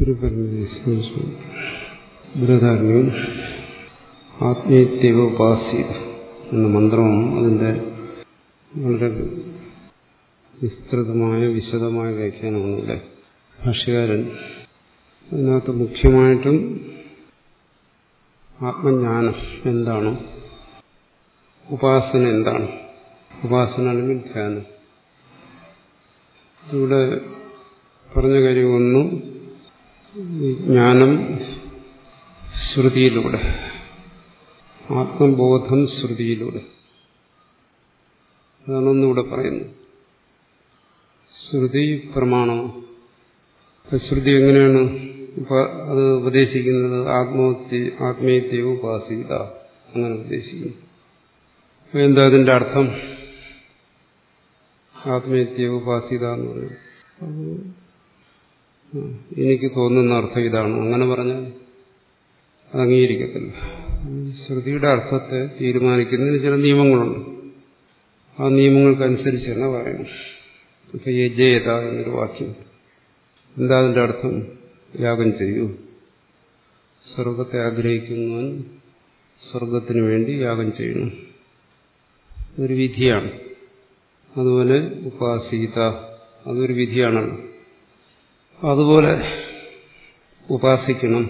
ബൃഹധാരണ്യം ആത്മീയത്യവ ഉപാസ്യത എന്ന മന്ത്രവും അതിൻ്റെ വളരെ വിസ്തൃതമായ വിശദമായ വ്യാഖ്യാനമാണ് ഇവിടെ ഭാഷ്യകാരൻ അതിനകത്ത് മുഖ്യമായിട്ടും ആത്മജ്ഞാനം എന്താണ് ഉപാസന എന്താണ് ഉപാസന അല്ലെങ്കിൽ ധ്യാനം ഇവിടെ പറഞ്ഞ കാര്യം ഒന്ന് ജ്ഞാനം ശ്രുതിയിലൂടെ ആത്മബോധം ശ്രുതിയിലൂടെ അതാണ് ഒന്നിവിടെ പറയുന്നത് ശ്രുതി പ്രമാണം ശ്രുതി എങ്ങനെയാണ് അത് ഉപദേശിക്കുന്നത് ആത്മഹത്യ ആത്മീയത്തെ ഉപാസിത അങ്ങനെ ഉപദേശിക്കുന്നു എന്താ അതിന്റെ അർത്ഥം ആത്മീയത്തെ ഉപാസിത എന്ന് പറയും എനിക്ക് തോന്നുന്ന അർത്ഥം ഇതാണ് അങ്ങനെ പറഞ്ഞാൽ അത് അംഗീകരിക്കത്തില്ല ശ്രുതിയുടെ അർത്ഥത്തെ തീരുമാനിക്കുന്നതിന് ചില നിയമങ്ങളുണ്ട് ആ നിയമങ്ങൾക്കനുസരിച്ച് തന്നെ പറയണം ഇപ്പൊ യജേത എന്നൊരു വാക്യം എന്താ അതിന്റെ അർത്ഥം യാഗം ചെയ്യൂ സ്വർഗത്തെ ആഗ്രഹിക്കുന്നവൻ സ്വർഗത്തിനു വേണ്ടി യാഗം ചെയ്യണം ഒരു വിധിയാണ് അതുപോലെ ഉപാസീത അതൊരു വിധിയാണല്ലോ അതുപോലെ ഉപാസിക്കണം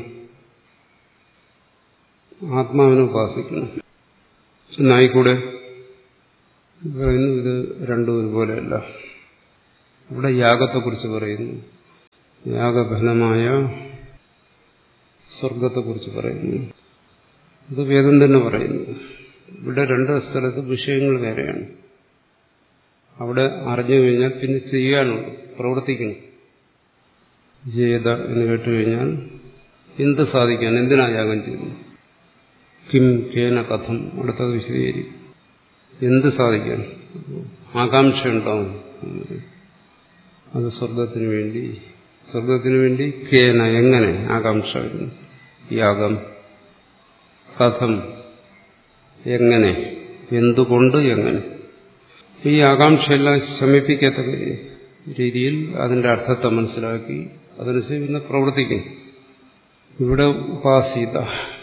ആത്മാവിനെ ഉപാസിക്കണം എന്നായിക്കൂടെ പറയുന്നു ഇത് രണ്ടും ഒരുപോലെയല്ല ഇവിടെ യാഗത്തെക്കുറിച്ച് പറയുന്നു യാഗഫലമായ സ്വർഗത്തെക്കുറിച്ച് പറയുന്നു ഇത് വേദം തന്നെ പറയുന്നു ഇവിടെ രണ്ട് സ്ഥലത്ത് വിഷയങ്ങൾ വേറെയാണ് അവിടെ അറിഞ്ഞു കഴിഞ്ഞാൽ പിന്നെ ചെയ്യാനുണ്ട് പ്രവർത്തിക്കണം ചെയ്ത എന്ന് കേട്ടുകഴിഞ്ഞാൽ എന്ത് സാധിക്കാൻ എന്തിനാ യാഗം ചെയ്യുന്നു കിം കേന കഥം അടുത്തത് വിശദീകരിക്കും എന്ത് സാധിക്കാൻ ആകാംക്ഷ ഉണ്ടാവും അത് സ്വർഗത്തിനു വേണ്ടി സ്വർഗത്തിനു വേണ്ടി കേന എങ്ങനെ ആകാംക്ഷ വരുന്നു യാഗം കഥം എങ്ങനെ എന്തുകൊണ്ട് എങ്ങനെ ഈ ആകാംക്ഷയെല്ലാം ശമിപ്പിക്കത്തക്ക രീതിയിൽ അതിന്റെ അർത്ഥത്തെ മനസ്സിലാക്കി അതനുസരിച്ച് പിന്നെ പ്രവർത്തിക്കും ഇവിടെ ഉപാസിത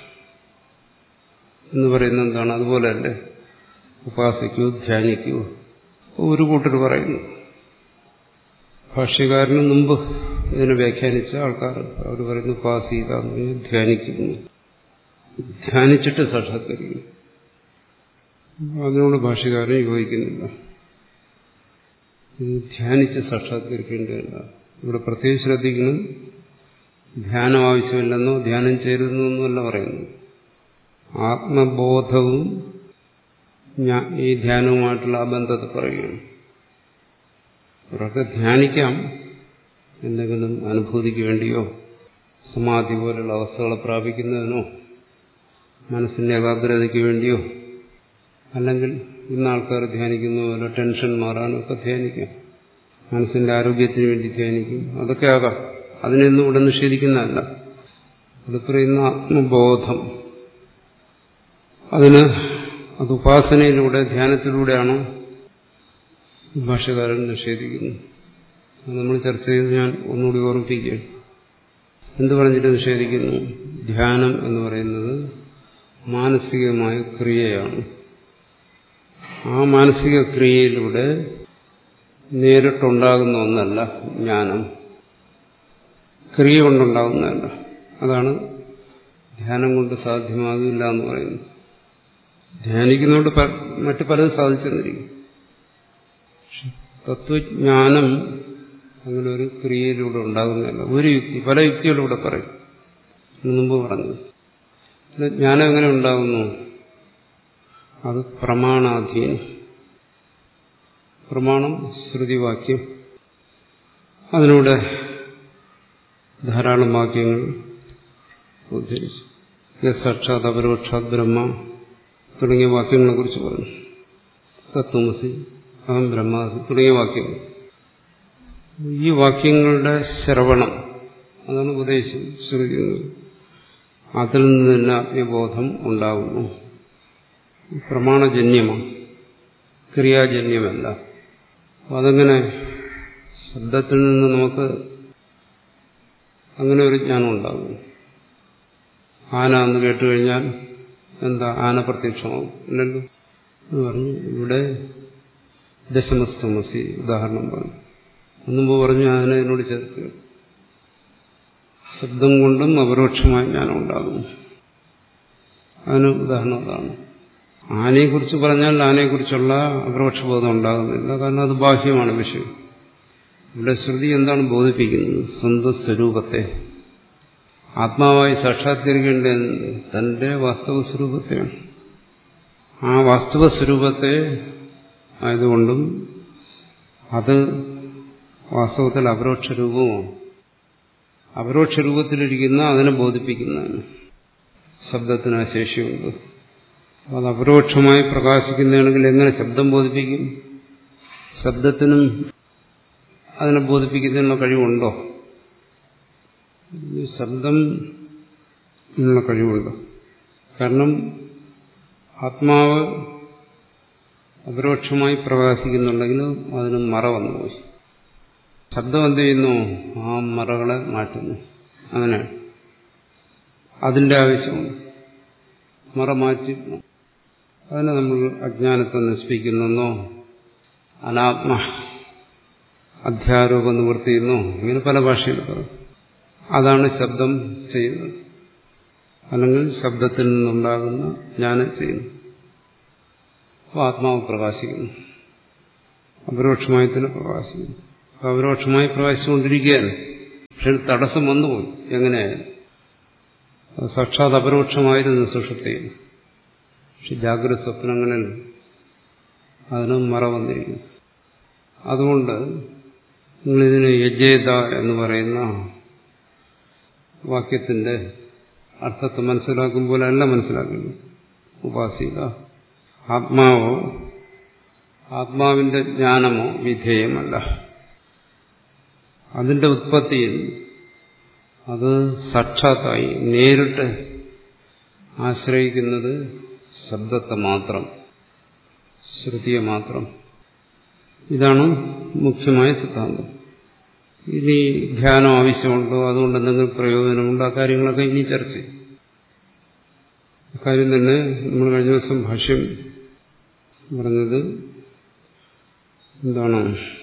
എന്ന് പറയുന്നത് എന്താണ് അതുപോലെയല്ലേ ഉപാസിക്കൂ ധ്യാനിക്കൂ ഒരു കൂട്ടർ പറയുന്നു ഭാഷ്യകാരന് മുമ്പ് ഇതിനെ വ്യാഖ്യാനിച്ച ആൾക്കാർ അവർ പറയുന്നു ഉപാസീത എന്ന് പറഞ്ഞാൽ ധ്യാനിക്കുന്നു ധ്യാനിച്ചിട്ട് സാക്ഷാത്കരിക്കുന്നു അതിനോട് ഭാഷ്യകാരൻ യോജിക്കുന്നില്ല ഇത് ധ്യാനിച്ച് സാക്ഷാത്കരിക്കേണ്ടതല്ല ഇവിടെ പ്രത്യേകം ശ്രദ്ധിക്കണം ധ്യാനം ആവശ്യമില്ലെന്നോ ധ്യാനം ചെയ്യരുതെന്നൊന്നുമല്ല പറയുന്നു ആത്മബോധവും ഈ ധ്യാനവുമായിട്ടുള്ള ആ ബന്ധത്തെ പറയുകയാണ് അവർക്ക് ധ്യാനിക്കാം എന്തെങ്കിലും അനുഭൂതിക്ക് വേണ്ടിയോ സമാധി പോലുള്ള അവസ്ഥകളെ പ്രാപിക്കുന്നതിനോ മനസ്സിന്റെ ഏകാഗ്രതയ്ക്ക് വേണ്ടിയോ അല്ലെങ്കിൽ ഇന്ന് ആൾക്കാർ ധ്യാനിക്കുന്ന പോലെ ടെൻഷൻ മാറാനും ഒക്കെ ധ്യാനിക്കാം മനസ്സിന്റെ ആരോഗ്യത്തിന് വേണ്ടി ധ്യാനിക്കും അതൊക്കെ ആകാം അതിനൊന്നും ഇവിടെ നിഷേധിക്കുന്നതല്ല അത് പറയുന്ന ആത്മബോധം അതിന് അത് ഉപാസനയിലൂടെ ധ്യാനത്തിലൂടെയാണോ ഭാഷകാരൻ നിഷേധിക്കുന്നു അത് നമ്മൾ ചർച്ച ചെയ്ത് ഞാൻ ഒന്നുകൂടി ഓർമ്മിപ്പിക്കുകയാണ് എന്ത് പറഞ്ഞിട്ട് നിഷേധിക്കുന്നു ധ്യാനം എന്ന് പറയുന്നത് മാനസികമായ ക്രിയയാണ് ആ മാനസിക ക്രിയയിലൂടെ നേരിട്ടുണ്ടാകുന്ന ഒന്നല്ല ജ്ഞാനം ക്രിയ കൊണ്ടുണ്ടാകുന്നതല്ല അതാണ് ധ്യാനം കൊണ്ട് സാധ്യമാകില്ല എന്ന് പറയുന്നത് ധ്യാനിക്കുന്നതുകൊണ്ട് മറ്റു പലതും സാധിച്ചെന്നിരിക്കും തത്വജ്ഞാനം അങ്ങനെ ഒരു ക്രിയയിലൂടെ ഉണ്ടാകുന്നതല്ല ഒരു യുക്തി പല യുക്തികളിലൂടെ പറയും മുമ്പ് പറഞ്ഞു ജ്ഞാനം എങ്ങനെ ഉണ്ടാകുന്നു അത് പ്രമാണാധീനം പ്രമാണം ശ്രുതിവാക്യം അതിലൂടെ ധാരാളം വാക്യങ്ങൾ ഉദ്ധരിച്ചു സാക്ഷാത് അപരോക്ഷാത് ബ്രഹ്മ തുടങ്ങിയ വാക്യങ്ങളെ കുറിച്ച് പറഞ്ഞു തത്വമസി അഹം ബ്രഹ്മാസി തുടങ്ങിയ വാക്യങ്ങൾ ഈ വാക്യങ്ങളുടെ ശ്രവണം അതാണ് ഉപദേശം ശ്രുതിക്കുന്നത് അതിൽ നിന്ന് തന്നെ ആത്മബോധം ഉണ്ടാകുന്നു പ്രമാണജന്യമാണ് ക്രിയാജന്യമല്ല അപ്പം അതങ്ങനെ ശബ്ദത്തിൽ നിന്ന് നമുക്ക് അങ്ങനെ ഒരു ജ്ഞാനം ഉണ്ടാകും ആന എന്ന് കേട്ടു കഴിഞ്ഞാൽ എന്താ ആന പ്രത്യക്ഷമാവും ഇല്ലല്ലോ എന്ന് പറഞ്ഞു ഇവിടെ ദശമസ്തമസി ഉദാഹരണം പറഞ്ഞു മുമ്പ് പറഞ്ഞു ആന എന്നോട് ചേർക്കുക ശബ്ദം കൊണ്ടും അപരോക്ഷമായ ജ്ഞാനം ഉണ്ടാകും അതിന് ഉദാഹരണം അതാണ് ആനയെക്കുറിച്ച് പറഞ്ഞാൽ ആനയെക്കുറിച്ചുള്ള അപരോക്ഷബോധം ഉണ്ടാകുന്നില്ല കാരണം അത് ബാഹ്യമാണ് വിഷയം ഇവിടെ ശ്രുതി എന്താണ് ബോധിപ്പിക്കുന്നത് സ്വന്തം സ്വരൂപത്തെ ആത്മാവായി സാക്ഷാത്കരിക്കേണ്ട തന്റെ വാസ്തവ സ്വരൂപത്തെയാണ് ആ വാസ്തവ സ്വരൂപത്തെ ആയതുകൊണ്ടും അത് വാസ്തവത്തിൽ അപരോക്ഷ രൂപമാണ് അപരോക്ഷ രൂപത്തിലിരിക്കുന്ന അതിനെ ബോധിപ്പിക്കുന്നതാണ് ശബ്ദത്തിന് ആ ശേഷിയുണ്ട് അത് അപരോക്ഷമായി പ്രകാശിക്കുന്നതാണെങ്കിൽ എങ്ങനെ ശബ്ദം ബോധിപ്പിക്കും ശബ്ദത്തിനും അതിനെ ബോധിപ്പിക്കുന്നതിനുള്ള കഴിവുണ്ടോ ശബ്ദം എന്നുള്ള കഴിവുണ്ട് കാരണം ആത്മാവ് അപരോക്ഷമായി പ്രകാശിക്കുന്നുണ്ടെങ്കിൽ അതിന് മറ വന്നുപോയി ശബ്ദം എന്ത് ചെയ്യുന്നു ആ മറകളെ മാറ്റുന്നു അങ്ങനെ അതിന്റെ ആവശ്യമുണ്ട് മറ മാറ്റി അതിനെ നമ്മൾ അജ്ഞാനത്തെ നശിപ്പിക്കുന്നെന്നോ അനാത്മ അധ്യാരോപ നിവൃത്തിയെന്നോ ഇങ്ങനെ പല ഭാഷയിൽ പറയും അതാണ് ശബ്ദം ചെയ്യുന്നത് അല്ലെങ്കിൽ ശബ്ദത്തിൽ നിന്നുണ്ടാകുന്ന ജ്ഞാനം ചെയ്യുന്നു അപ്പോൾ ആത്മാവ് പ്രകാശിക്കുന്നു അപരോക്ഷമായി തന്നെ പ്രകാശിക്കുന്നു അപ്പോൾ അപരോക്ഷമായി പ്രകാശിച്ചുകൊണ്ടിരിക്കുകയാണ് പക്ഷെ തടസ്സം വന്നുപോയി എങ്ങനെയായാലും സാക്ഷാത് അപരോക്ഷമായിരുന്നു സുഷുപ്തിയിൽ പക്ഷെ ജാഗ്രത സ്വപ്നങ്ങളിൽ അതിന് മറ വന്നിരിക്കുന്നു അതുകൊണ്ട് നിങ്ങളിതിന് യജേത എന്ന് പറയുന്ന വാക്യത്തിന്റെ അർത്ഥത്തെ മനസ്സിലാക്കുമ്പോൾ അല്ല മനസ്സിലാക്കുന്നു ഉപാസിക ആത്മാവോ ആത്മാവിന്റെ ജ്ഞാനമോ വിധേയമല്ല അതിന്റെ ഉത്പത്തിയിൽ അത് സാക്ഷാത്തായി നേരിട്ട് ആശ്രയിക്കുന്നത് ശബ്ദത്തെ മാത്രം ശ്രുതിയെ മാത്രം ഇതാണ് മുഖ്യമായ സിദ്ധാന്തം ഇനി ധ്യാനം ആവശ്യമുണ്ടോ അതുകൊണ്ട് എന്തെങ്കിലും പ്രയോജനമുണ്ടോ ആ കാര്യങ്ങളൊക്കെ ഇനി ചർച്ച ചെയ്യും കാര്യം തന്നെ നമ്മൾ കഴിഞ്ഞ ദിവസം ഭാഷ്യം പറഞ്ഞത് എന്താണ്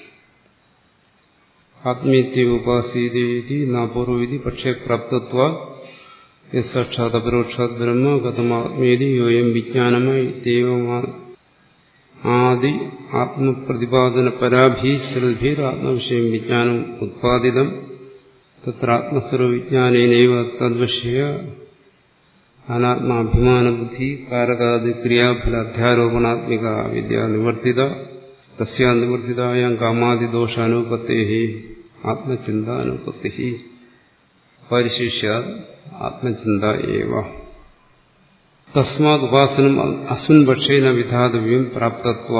ആത്മീത്യ ഉപാസീതി നാപൂർവീതി പക്ഷേ പ്രാപ്തത്വ സാക്ഷാത് അപരോക്ഷാത് ബ്രഹ്മ കഥമാത്മീതി യോയം വിജ്ഞാനമായി ദൈവമാ ആദി ആത്മപ്രതിപാദന പരാഭി ശ്രുതിർ ആത്മവിഷയം വിജ്ഞാനം ഉത്പാദിതം തത്ര ആത്മസ്വരവിജ്ഞാനേനൈവ തദ്വിഷയ അനാത്മാഭിമാനബുദ്ധി കാരകാദി ക്രിയാഫല അധ്യാരോപണാത്മിക വിദ്യ നിവർത്തിത തസ്യാ നിവർത്തിതായാം കാമാദിദോഷാനുപത്തേ ആത്മചിന്താനുപത്തി പരിശിഷ്യ ആത്മചിന്ത ഏവ തസ്മാത് ഉപാസനം അസ്മിൻ പക്ഷേന വിധാതവ്യം പ്രാപ്തത്വ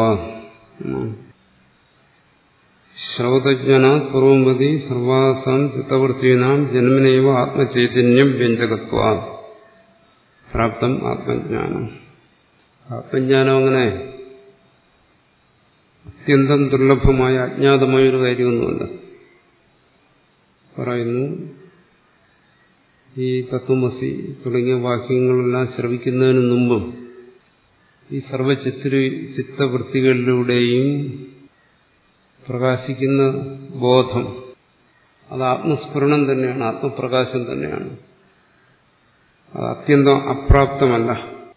ശ്രൗതജ്ഞനാത് പൂർവമതി സർവാസാം ചിത്തവൃത്തീനാം ജന്മനേവ ആത്മചൈതന്യം വ്യഞ്ജകത്വ പ്രാപ്തം ആത്മജ്ഞാനം ആത്മജ്ഞാനം അങ്ങനെ അത്യന്തം ദുർലഭമായ അജ്ഞാതമായ ഒരു കാര്യമൊന്നുമല്ല പറയുന്നു ഈ തത്വമസി തുടങ്ങിയ വാക്യങ്ങളെല്ലാം ശ്രവിക്കുന്നതിന് മുമ്പും ഈ സർവചിത്ര ചിത്തവൃത്തികളിലൂടെയും പ്രകാശിക്കുന്ന ബോധം അത് ആത്മസ്ഫുരണം തന്നെയാണ് ആത്മപ്രകാശം തന്നെയാണ് അത് അത്യന്തം അപ്രാപ്തമല്ല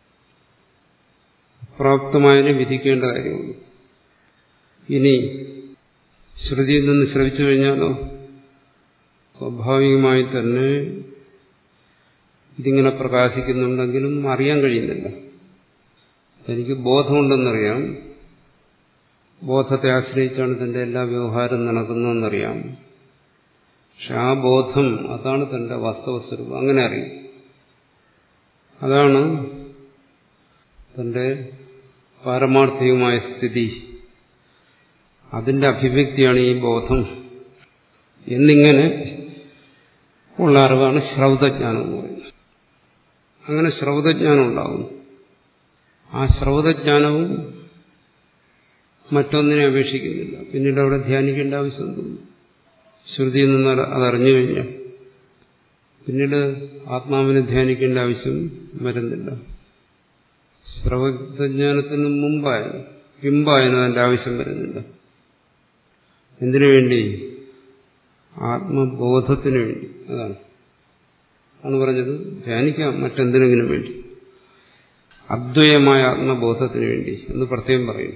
അപ്രാപ്തമായതിനെ വിധിക്കേണ്ട കാര്യമുള്ളൂ ഇനി ശ്രുതിയിൽ നിന്ന് ശ്രവിച്ചു കഴിഞ്ഞാലോ സ്വാഭാവികമായി തന്നെ ഇതിങ്ങനെ പ്രകാശിക്കുന്നുണ്ടെങ്കിലും അറിയാൻ കഴിയുന്നില്ല എനിക്ക് ബോധമുണ്ടെന്നറിയാം ബോധത്തെ ആശ്രയിച്ചാണ് തന്റെ എല്ലാ വ്യവഹാരം നടക്കുന്നതെന്നറിയാം പക്ഷെ ആ ബോധം അതാണ് തന്റെ വാസ്തവ സ്വരൂപം അങ്ങനെ അറിയും അതാണ് തന്റെ പാരമാർത്ഥികമായ സ്ഥിതി അതിന്റെ അഭിവ്യക്തിയാണ് ഈ ബോധം എന്നിങ്ങനെ ഉള്ള അറിവാണ് ശ്രൗതജ്ഞാനം എന്ന് പറയുന്നത് അങ്ങനെ ശ്രൗതജ്ഞാനം ഉണ്ടാകുന്നു ആ ശ്രൗതജ്ഞാനവും മറ്റൊന്നിനെ അപേക്ഷിക്കുന്നില്ല പിന്നീട് അവിടെ ധ്യാനിക്കേണ്ട ആവശ്യം തോന്നുന്നു ശ്രുതിയിൽ നിന്ന് അതറിഞ്ഞു കഴിഞ്ഞാൽ പിന്നീട് ആത്മാവിനെ ധ്യാനിക്കേണ്ട ആവശ്യം വരുന്നില്ല ശ്രവജ്ഞാനത്തിന് മുമ്പായാലും പിമ്പായാലും അതിന്റെ ആവശ്യം വരുന്നില്ല എന്തിനു വേണ്ടി ആത്മബോധത്തിന് വേണ്ടി അതാണ് ആണ് പറഞ്ഞത് ധ്യാനിക്കാം മറ്റെന്തിനെങ്കിലും വേണ്ടി അദ്വയമായ ആത്മബോധത്തിന് വേണ്ടി എന്ന് പ്രത്യേകം പറയും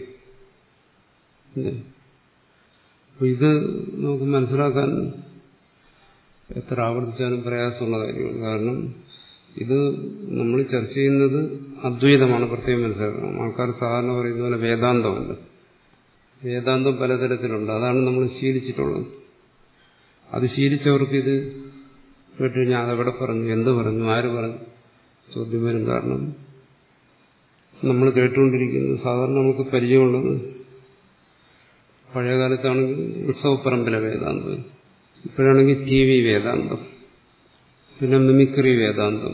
ഇത് നമുക്ക് മനസ്സിലാക്കാൻ എത്ര ആവർത്തിച്ചാലും പ്രയാസമുള്ള കാര്യമാണ് കാരണം ഇത് നമ്മൾ ചർച്ച ചെയ്യുന്നത് അദ്വൈതമാണ് പ്രത്യേകം മനസ്സിലാക്കണം ആൾക്കാർ സാധാരണ പറയുന്ന പോലെ വേദാന്തമല്ല വേദാന്തം പലതരത്തിലുണ്ട് അതാണ് നമ്മൾ ശീലിച്ചിട്ടുള്ളത് അത് ശീലിച്ചവർക്ക് ഇത് കേട്ടുകഴിഞ്ഞാൽ അതെവിടെ പറഞ്ഞു എന്ത് പറഞ്ഞു ആര് പറഞ്ഞു ചോദ്യം വരും കാരണം നമ്മൾ കേട്ടുകൊണ്ടിരിക്കുന്നത് സാധാരണ നമുക്ക് പരിചയമുള്ളത് പഴയകാലത്താണെങ്കിൽ ഉത്സവപ്പറമ്പിലെ വേദാന്തം ഇപ്പോഴാണെങ്കിൽ ടി വി വേദാന്തം പിന്നെ മിമിക്രി വേദാന്തം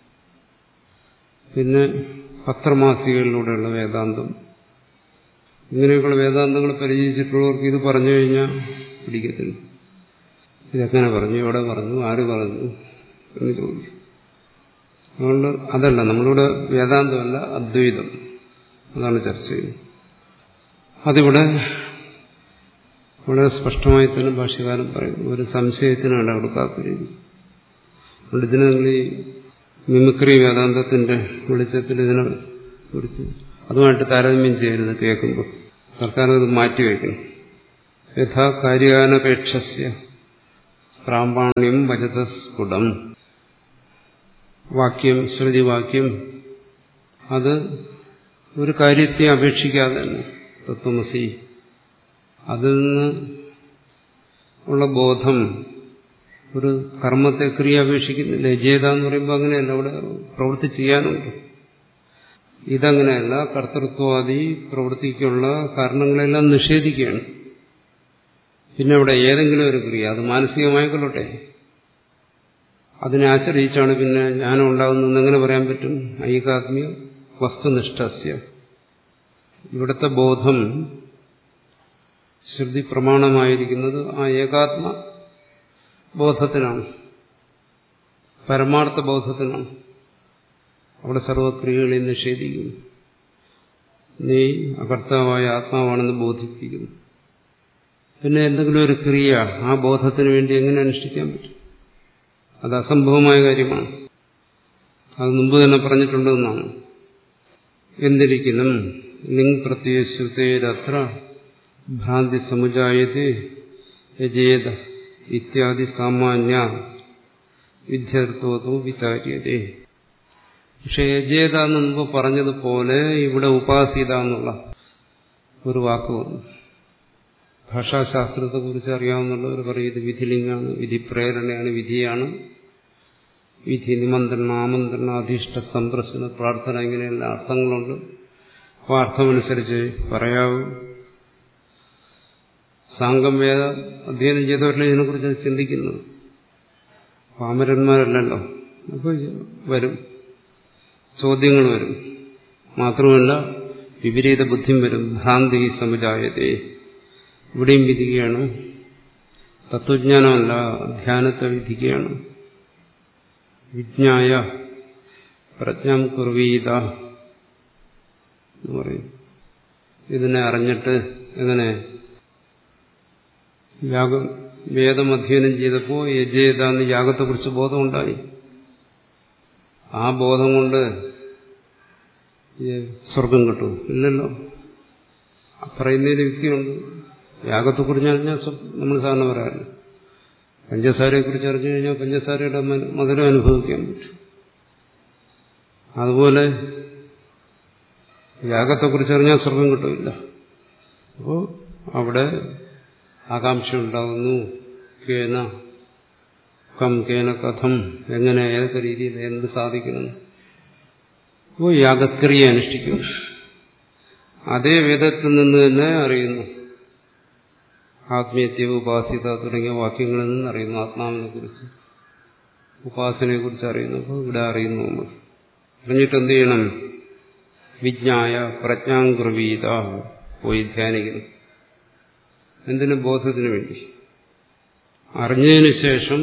പിന്നെ പത്രമാസികകളിലൂടെയുള്ള വേദാന്തം ഇങ്ങനെയൊക്കെയുള്ള വേദാന്തങ്ങൾ പരിചയിച്ചിട്ടുള്ളവർക്ക് ഇത് പറഞ്ഞു കഴിഞ്ഞാൽ പിടിക്കത്തില്ല ഇതെങ്ങനെ പറഞ്ഞു എവിടെ പറഞ്ഞു ആര് പറഞ്ഞു എന്ന് ചോദിക്കും അതുകൊണ്ട് അതല്ല നമ്മളിവിടെ വേദാന്തമല്ല അദ്വൈതം അതാണ് ചർച്ച ചെയ്യുന്നത് അതിവിടെ വളരെ സ്പഷ്ടമായി തന്നെ ഭാഷ്യകാലം പറയുന്നു ഒരു സംശയത്തിന് ഇട കൊടുക്കാത്ത രീതി അതുകൊണ്ട് ഇതിനെ നിങ്ങൾ ഈ മിമിക്രി വേദാന്തത്തിന്റെ വെളിച്ചത്തിൽ ഇതിനെ കുറിച്ച് അതുമായിട്ട് താരതമ്യം ചെയ്യരുത് കേൾക്കുമ്പോൾ സർക്കാർ ഇത് മാറ്റിവെക്കണം യഥാ കാര്യാനപേക്ഷസ്യ പ്രാമാണ്യം വചതസ്ഫുടം വാക്യം ശ്രുതിവാക്യം അത് ഒരു കാര്യത്തെ അപേക്ഷിക്കാതെ തന്നെ തത്വമസി അതിൽ നിന്ന് ഉള്ള ബോധം ഒരു കർമ്മത്തെ ക്രിയ അപേക്ഷിക്കുന്നില്ല ജേത എന്ന് പറയുമ്പോൾ അങ്ങനെയല്ല അവിടെ പ്രവൃത്തി ചെയ്യാനുണ്ട് ഇതങ്ങനെയല്ല കർത്തൃത്വാദി പ്രവൃത്തിക്കുള്ള കാരണങ്ങളെല്ലാം നിഷേധിക്കുകയാണ് പിന്നെ അവിടെ ഏതെങ്കിലും ഒരു ക്രിയ അത് മാനസികമായിക്കൊള്ളട്ടെ അതിനെ ആശ്രയിച്ചാണ് പിന്നെ ജ്ഞാനം ഉണ്ടാകുന്നതെന്ന് എങ്ങനെ പറയാൻ പറ്റും ഐകാത്മ്യ വസ്തുനിഷ്ഠസ്യ ഇവിടുത്തെ ബോധം ശ്രുതി പ്രമാണമായിരിക്കുന്നത് ആ ഏകാത്മ ബോധത്തിനാണ് പരമാർത്ഥ ബോധത്തിനാണ് അവിടെ സർവക്രിയകളെ നിഷേധിക്കുന്നു നീ അകർത്താവായ ആത്മാവാണെന്ന് ബോധിപ്പിക്കുന്നു പിന്നെ എന്തെങ്കിലും ഒരു ക്രിയ ആ ബോധത്തിന് വേണ്ടി എങ്ങനെ അനുഷ്ഠിക്കാൻ പറ്റും അത് അസംഭവമായ കാര്യമാണ് അത് മുമ്പ് തന്നെ പറഞ്ഞിട്ടുണ്ടെന്നാണ് എന്തിരിക്കലും ലിംഗ് പ്രത്യയശ്രുതേരത്ര ഭ്രാന്തി സമുജായത്തെ യജേത ഇത്യാദി സാമാന്യ വിദ്യാർത്ഥത്വത്തോ വിചാര്യതേ പക്ഷെ യജേത എന്ന് മുമ്പ് പറഞ്ഞതുപോലെ ഇവിടെ ഉപാസിത എന്നുള്ള ഒരു വാക്ക് വന്നു ഭാഷാശാസ്ത്രത്തെ കുറിച്ച് അറിയാവുന്നവർ പറയും ഇത് വിധിലിംഗാണ് വിധി പ്രേരണയാണ് വിധിയാണ് വിധി നിമന്ത്രണ ആമന്ത്രണ അധിഷ്ഠ സംപ്രസന പ്രാർത്ഥന ഇങ്ങനെയുള്ള അർത്ഥങ്ങളുണ്ട് അപ്പോൾ അർത്ഥമനുസരിച്ച് പറയാവൂ സാങ്കം വേദ അധ്യയനം ചെയ്തവരല്ലേ ഇതിനെക്കുറിച്ച് ചിന്തിക്കുന്നത് പാമരന്മാരല്ലല്ലോ അപ്പോൾ വരും ചോദ്യങ്ങൾ വരും മാത്രമല്ല വിപരീത ബുദ്ധിയും വരും ഭ്രാന്തി സമുദായത്തെ ഇവിടെയും വിധിക്കുകയാണ് തത്വജ്ഞാനമല്ല ധ്യാനത്തെ വിധിക്കുകയാണ് വിജ്ഞായ പ്രജ്ഞം കുർവീത എന്ന് പറയും ഇതിനെ അറിഞ്ഞിട്ട് എങ്ങനെ യാഗം വേദം അധ്യയനം ചെയ്തപ്പോൾ യജേത എന്ന് യാഗത്തെക്കുറിച്ച് ബോധമുണ്ടായി ആ ബോധം കൊണ്ട് സ്വർഗം കിട്ടും ഇല്ലല്ലോ പറയുന്നതിന് യുക്തിയുണ്ട് യാഗത്തെക്കുറിച്ച് അറിഞ്ഞാൽ നമ്മൾ സാധാരണ പറയാറില്ല പഞ്ചസാരയെ കുറിച്ച് അറിഞ്ഞു കഴിഞ്ഞാൽ പഞ്ചസാരയുടെ മധുരം അനുഭവിക്കാൻ പറ്റും അതുപോലെ യാഗത്തെക്കുറിച്ച് അറിഞ്ഞാൽ സ്വർഗം കിട്ടില്ല അപ്പോൾ അവിടെ ആകാംക്ഷ ഉണ്ടാകുന്നു കേന കം കേന കഥം എങ്ങനെ ഏതൊക്കെ രീതിയിൽ എന്ത് സാധിക്കണം അപ്പോൾ യാഗക്രിയ അനുഷ്ഠിക്കുന്നു അതേ വേദത്തിൽ നിന്ന് തന്നെ അറിയുന്നു ആത്മീയത്യ ഉപാസിത തുടങ്ങിയ വാക്യങ്ങളിൽ നിന്ന് അറിയുന്നു ആത്മാവിനെ കുറിച്ച് ഉപാസനയെ കുറിച്ച് അറിയുന്നു അപ്പോൾ ഇവിടെ അറിയുന്നു നമ്മൾ അറിഞ്ഞിട്ട് എന്ത് ചെയ്യണം വിജ്ഞായ പ്രജ്ഞാങ്കുർവീത പോയി ധ്യാനിക്കുന്നു എന്തിനു ബോധത്തിന് വേണ്ടി അറിഞ്ഞതിന് ശേഷം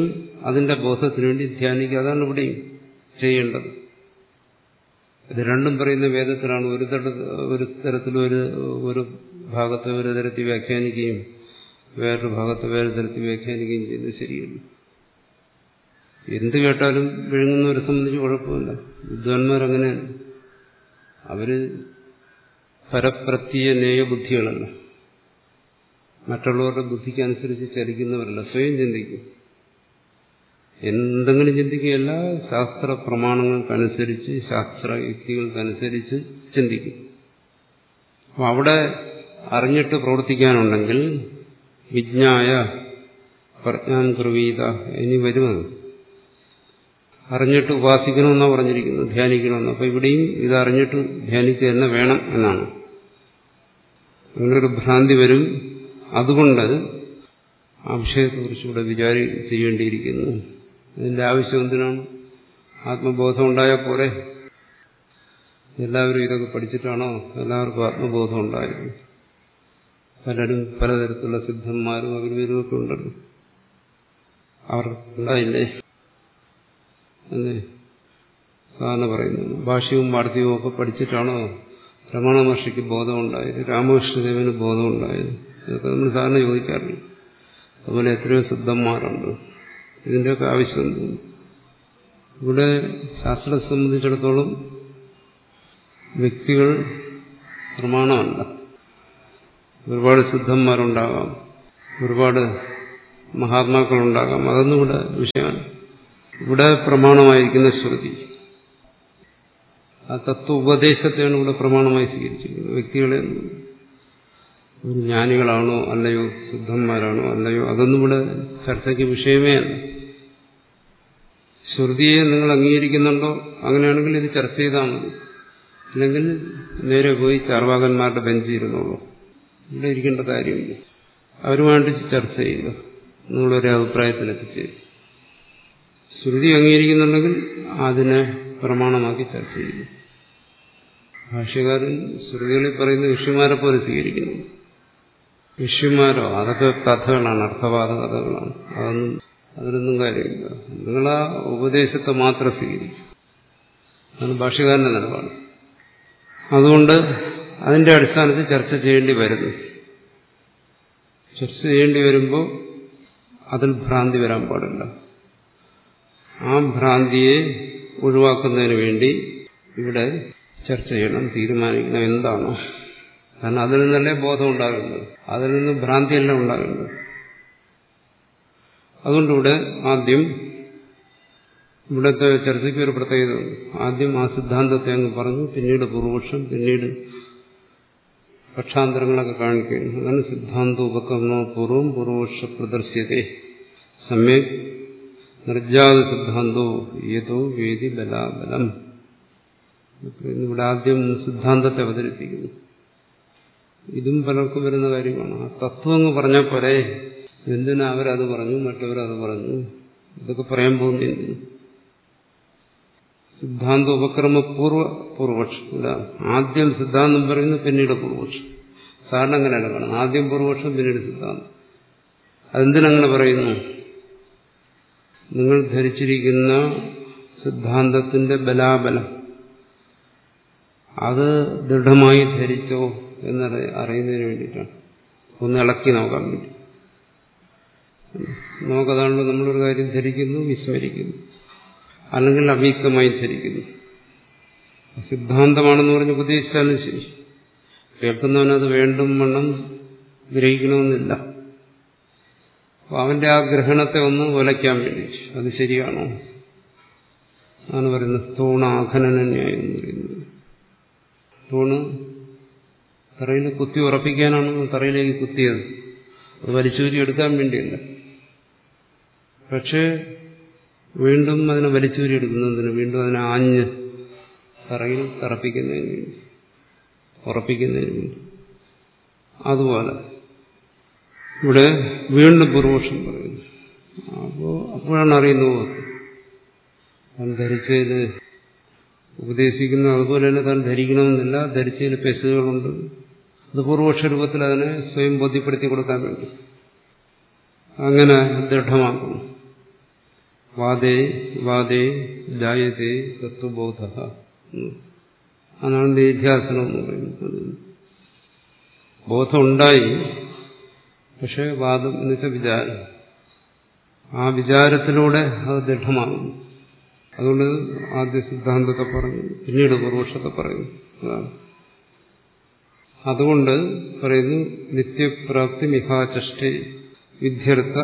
അതിന്റെ ബോധത്തിന് വേണ്ടി ധ്യാനിക്കുക അതാണ് ഇവിടെയും ചെയ്യേണ്ടത് ഇത് രണ്ടും പറയുന്ന വേദത്തിലാണ് ഒരു തര ഒരു തരത്തിൽ ഒരു ഒരു ഭാഗത്തെ ഒരു തരത്തിൽ വ്യാഖ്യാനിക്കുകയും വേറൊരു ഭാഗത്തെ വേറെ തരത്തിൽ വ്യാഖ്യാനിക്കുകയും ചെയ്യുന്നത് ശരിയല്ല എന്ത് കേട്ടാലും വിഴുങ്ങുന്നവരെ സംബന്ധിച്ച് കുഴപ്പമില്ല വിദ്വാൻമാരങ്ങനെയാണ് അവര് പരപ്രത്യ നേയ ബുദ്ധികളല്ല മറ്റുള്ളവരുടെ ബുദ്ധിക്ക് അനുസരിച്ച് ചലിക്കുന്നവരല്ല സ്വയം ചിന്തിക്കും എന്തെങ്കിലും ചിന്തിക്കുകയല്ല ശാസ്ത്ര പ്രമാണങ്ങൾക്കനുസരിച്ച് ശാസ്ത്ര യുക്തികൾക്കനുസരിച്ച് ചിന്തിക്കും അപ്പം അവിടെ അറിഞ്ഞിട്ട് പ്രവർത്തിക്കാനുണ്ടെങ്കിൽ വിജ്ഞായ പ്രജ്ഞാൻ കുർവീത ഇനി വരുമെന്ന് അറിഞ്ഞിട്ട് ഉപാസിക്കണമെന്നാണ് പറഞ്ഞിരിക്കുന്നത് ധ്യാനിക്കണമെന്ന് അപ്പം ഇവിടെയും ഇത് അറിഞ്ഞിട്ട് ധ്യാനിക്കുക തന്നെ വേണം എന്നാണ് അങ്ങനൊരു ഭ്രാന്തി വരും അതുകൊണ്ട് ആ വിഷയത്തെക്കുറിച്ചുകൂടെ വിചാരി ചെയ്യേണ്ടിയിരിക്കുന്നു ഇതിന്റെ ആവശ്യം എന്തിനാണ് ആത്മബോധം ഉണ്ടായാൽ പോരെ എല്ലാവരും ഇതൊക്കെ പഠിച്ചിട്ടാണോ എല്ലാവർക്കും ആത്മബോധം ഉണ്ടായത് പലരും പലതരത്തിലുള്ള സിദ്ധന്മാരും അവരും ഇവരുമൊക്കെ ഉണ്ടല്ലോ അവർ ഉണ്ടായില്ലേ അല്ലേ സാധാരണ പറയുന്നു ഭാഷ്യവും വാർത്തയും ഒക്കെ പഠിച്ചിട്ടാണോ രമണ മഹർഷിക്ക് ബോധമുണ്ടായത് രാമകൃഷ്ണദേവന് ബോധമുണ്ടായത് ഇതൊക്കെ നമ്മൾ സാധാരണ ചോദിക്കാറില്ല അതുപോലെ എത്രയോ സിദ്ധന്മാരുണ്ട് ഇതിൻ്റെയൊക്കെ ആവശ്യം ഇവിടെ ശാസ്ത്രത്തെ സംബന്ധിച്ചിടത്തോളം വ്യക്തികൾ പ്രമാണമല്ല ഒരുപാട് സിദ്ധന്മാരുണ്ടാകാം ഒരുപാട് മഹാത്മാക്കളുണ്ടാകാം അതൊന്നും ഇവിടെ വിഷയമാണ് ഇവിടെ പ്രമാണമായിരിക്കുന്ന ശ്രുതി ആ തത്വ ഉപദേശത്തെയാണ് ഇവിടെ പ്രമാണമായി സ്വീകരിച്ചിരിക്കുന്നത് വ്യക്തികളെ ഒരു ജ്ഞാനികളാണോ അല്ലയോ സിദ്ധന്മാരാണോ അല്ലയോ അതൊന്നും ഇവിടെ ചർച്ചയ്ക്ക് വിഷയമേ അല്ല ശ്രുതിയെ നിങ്ങൾ അംഗീകരിക്കുന്നുണ്ടോ അങ്ങനെയാണെങ്കിൽ ഇത് ചർച്ച ചെയ്താൽ മതി അല്ലെങ്കിൽ നേരെ പോയി ചാർവാകന്മാരുടെ ബെഞ്ച് ഇരുന്നുള്ളൂ ഇവിടെ ഇരിക്കേണ്ട കാര്യമില്ല അവരുമായിട്ട് ചർച്ച ചെയ്യുക നിങ്ങളൊരു അഭിപ്രായത്തിൽ എത്തിച്ചേരും ശ്രുതി അംഗീകരിക്കുന്നുണ്ടെങ്കിൽ അതിനെ പ്രമാണമാക്കി ചർച്ച ചെയ്യുന്നു ഭാഷ്യകാരൻ ശ്രുതികളിൽ പറയുന്ന ഋഷിമാരെ പോലെ സ്വീകരിക്കുന്നു ഋഷിമാരോ അതൊക്കെ കഥകളാണ് അർത്ഥവാദ കഥകളാണ് അതൊന്നും അതിലൊന്നും കാര്യമില്ല നിങ്ങൾ ആ ഉപദേശത്തെ മാത്രം സ്വീകരിക്കും അതാണ് ഭാഷ്യകാരന്റെ നിലപാട് അതുകൊണ്ട് അതിന്റെ അടിസ്ഥാനത്തിൽ ചർച്ച ചെയ്യേണ്ടി വരുന്നു ചർച്ച ചെയ്യേണ്ടി വരുമ്പോൾ അതിൽ ഭ്രാന്തി വരാൻ പാടില്ല ആ ഭ്രാന്തിയെ ഒഴിവാക്കുന്നതിന് വേണ്ടി ഇവിടെ ചർച്ച ചെയ്യണം തീരുമാനിക്കണം എന്താണോ കാരണം അതിൽ നിന്നല്ലേ ബോധം ഉണ്ടാകുന്നത് അതിൽ നിന്ന് ഭ്രാന്തിയല്ല ഉണ്ടാകുന്നത് അതുകൊണ്ടിവിടെ ആദ്യം ഇവിടുത്തെ ചർച്ചയ്ക്ക് ഒരു പ്രത്യേകത ഉണ്ട് ആദ്യം ആ സിദ്ധാന്തത്തെ അങ്ങ് പറഞ്ഞു പിന്നീട് പൂർവപക്ഷം പിന്നീട് പക്ഷാന്തരങ്ങളൊക്കെ കാണിക്കുന്നു അതാണ് സിദ്ധാന്തോപകരണോ പൂർവം പൂർവപക്ഷ പ്രദർശ്യത്തെ സമ്യക് നിർജാത സിദ്ധാന്തോ ഏതോ വേദി ബലാബലം ഇവിടെ ആദ്യം സിദ്ധാന്തത്തെ അവതരിപ്പിക്കുന്നു ഇതും പലർക്കും വരുന്ന കാര്യമാണ് ആ തത്വം അങ്ങ് പറഞ്ഞാൽ പോരെ എന്തിനാ അവരത് പറഞ്ഞു മറ്റവരത് പറഞ്ഞു ഇതൊക്കെ പറയാൻ പോകുന്നില്ല സിദ്ധാന്ത ഉപക്രമ പൂർവ പൂർവപക്ഷം ഇവിടെ ആദ്യം സിദ്ധാന്തം പറയുന്നു പിന്നീട് പൂർവപക്ഷം സാറിന് അങ്ങനെയല്ല കാണുന്നത് ആദ്യം പൂർവപക്ഷം പിന്നീട് സിദ്ധാന്തം അതെന്തിനങ്ങനെ പറയുന്നു നിങ്ങൾ ധരിച്ചിരിക്കുന്ന സിദ്ധാന്തത്തിന്റെ ബലാബലം അത് ദൃഢമായി ധരിച്ചോ എന്ന് അറിയുന്നതിന് വേണ്ടിയിട്ടാണ് ഒന്ന് ഇളക്കി നോക്കാൻ വേണ്ടി നമുക്കതാണല്ലോ നമ്മളൊരു കാര്യം ധരിക്കുന്നു വിസ്മരിക്കുന്നു അല്ലെങ്കിൽ അവ്യക്തമായി ധരിക്കുന്നു സിദ്ധാന്തമാണെന്ന് പറഞ്ഞ് ഉപദേശിച്ചാലും ശരി കേൾക്കുന്നവനത് വേണ്ടും വണ്ണം ഗ്രഹിക്കണമെന്നില്ല അപ്പോൾ അവന്റെ ആ ഗ്രഹണത്തെ ഒന്ന് ഉലയ്ക്കാൻ വേണ്ടി അത് ശരിയാണോ ആണ് പറയുന്നത് സ്ഥൂണാഖനന ന്യായം എന്ന് പറയുന്നത് തൂണ് തറയിൽ കുത്തി ഉറപ്പിക്കാനാണ് തറയിലേക്ക് കുത്തിയത് അത് വലിച്ചൂരി എടുക്കാൻ വേണ്ടിയല്ല പക്ഷേ വീണ്ടും അതിനെ വലിച്ചൂരി എടുക്കുന്നതിന് വീണ്ടും അതിനെ ആഞ്ഞ് തറയിൽ തറപ്പിക്കുന്നതിന് വേണ്ടി ഉറപ്പിക്കുന്നതിന് വേണ്ടി അതുപോലെ ഇവിടെ വീണ്ടും പൂർവക്ഷം പറയുന്നു അപ്പോൾ അപ്പോഴാണ് അറിയുന്നത് താൻ ധരിച്ചതിൽ ഉപദേശിക്കുന്നത് അതുപോലെ തന്നെ താൻ ധരിക്കണമെന്നില്ല ധരിച്ചതിൽ പെസുകളുണ്ട് അത് പൂർവക്ഷ രൂപത്തിൽ അതിനെ സ്വയം ബോധ്യപ്പെടുത്തി കൊടുക്കാൻ വേണ്ടി അങ്ങനെ ദൃഢമാക്കുന്നു വാദേ വാദേ ജായതേ തത്വബോധ അതാണ് നിധ്യാസനം എന്ന് പറയുന്നത് ബോധം ഉണ്ടായി പക്ഷെ വാദം എന്ന് വെച്ചാൽ വിചാരം ആ വിചാരത്തിലൂടെ അത് ദൃഢമാകുന്നു അതുകൊണ്ട് ആദ്യ സിദ്ധാന്തത്തെ പറഞ്ഞു പിന്നീട് പൂർവക്ഷത്തെ പറയുന്നു അതാണ് അതുകൊണ്ട് പറയുന്നു നിത്യപ്രാപ്തി മിഹാചഷ്ടേ വിദ്യർത്ഥ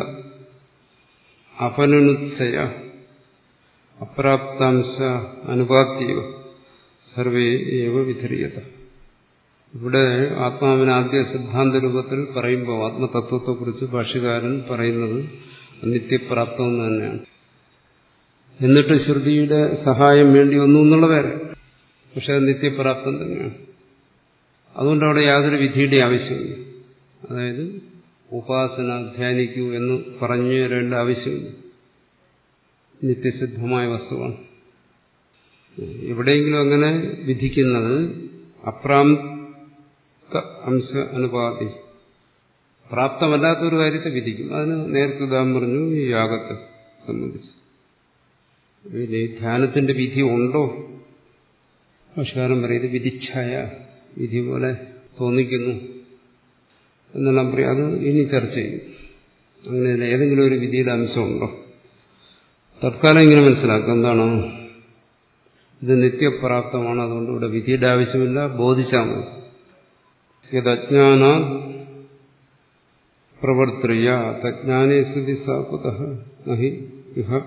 അപനുനുത്സയ അപ്രാപ്താംശ അനുപാത്യോ സർവേ ഏവ വിധരീയത ഇവിടെ ആത്മാവിന് ആദ്യ സിദ്ധാന്ത രൂപത്തിൽ പറയുമ്പോൾ ആത്മതത്വത്തെക്കുറിച്ച് ഭാഷ്യകാരൻ പറയുന്നത് നിത്യപ്രാപ്തം എന്ന് തന്നെയാണ് എന്നിട്ട് ശ്രുതിയുടെ സഹായം വേണ്ടി വന്നു എന്നുള്ള വേറെ പക്ഷെ അത് നിത്യപ്രാപ്തം തന്നെയാണ് അതുകൊണ്ട് അവിടെ യാതൊരു വിധിയുടെ ആവശ്യമില്ല അതായത് ഉപാസന ധ്യാനിക്കൂ എന്ന് പറഞ്ഞു തരേണ്ട ആവശ്യമില്ല നിത്യസിദ്ധമായ വസ്തുവാണ് എവിടെയെങ്കിലും അങ്ങനെ വിധിക്കുന്നത് അപ്രാപ്ത അംശ അനുപാതി പ്രാപ്തമല്ലാത്തൊരു കാര്യത്തെ വിധിക്കും അതിന് നേരത്തെ ഉദാഹരണം പറഞ്ഞു ഈ യാഗത്തെ സംബന്ധിച്ച് പിന്നെ ഈ ധ്യാനത്തിന്റെ വിധി ഉണ്ടോ ഭാഷകാരൻ പറയുന്നത് വിധിച്ഛായ വിധി പോലെ തോന്നിക്കുന്നു എന്നെല്ലാം പറയും അത് ഇനി ചർച്ച ചെയ്യും അങ്ങനെ ഏതെങ്കിലും ഒരു വിധിയുടെ അംശമുണ്ടോ തൽക്കാലം ഇങ്ങനെ മനസ്സിലാക്കുക എന്താണ് ഇത് നിത്യപ്രാപ്തമാണ് അതുകൊണ്ട് ഇവിടെ വിധിയുടെ ആവശ്യമില്ല ബോധിച്ചാൽ മതി യജ്ഞാന പ്രവർത്തയ തജ്ഞാനേ സ്ഥിതി സാകുത നഹി ഇഹ